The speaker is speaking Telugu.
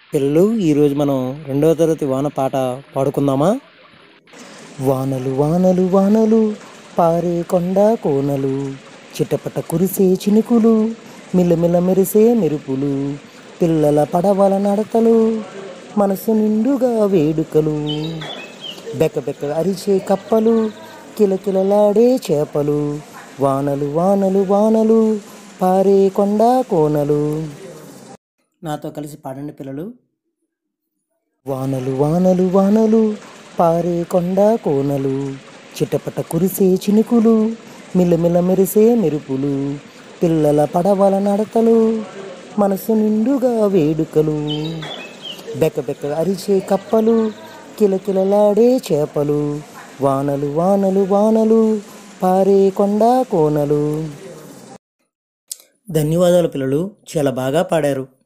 పిల్లలు ఈరోజు మనం రెండవ తరగతి వాన పాట పాడుకుందామా వానలు వానలు వానలు పారే కొండ కోనలు చిటపట కురిసే చినుకులు మిలమిల మెరిసే మెరుపులు పిల్లల పడవల నడతలు మనసు నిండుగా వేడుకలు బెక్కబెక్క అరిచే కప్పలు కిలకిలలాడే చేపలు వానలు వానలు వానలు పారే కొండ కోనలు నాతో కలిసి పాడండి పిల్లలు వానలు వానలు వానలు పారే కొండ కోనలు చిటపట కురిసే చినుకులు మిలమిల మెరిసే మెరుపులు పిల్లల పడవల నడతలు మనసు నిండుగా వేడుకలు బెక్కబెక్క అరిచే కప్పలు కిలకిలలాడే చేపలు వానలు వానలు వానలు పారే కొండ కోనలు ధన్యవాదాలు పిల్లలు చాలా బాగా పాడారు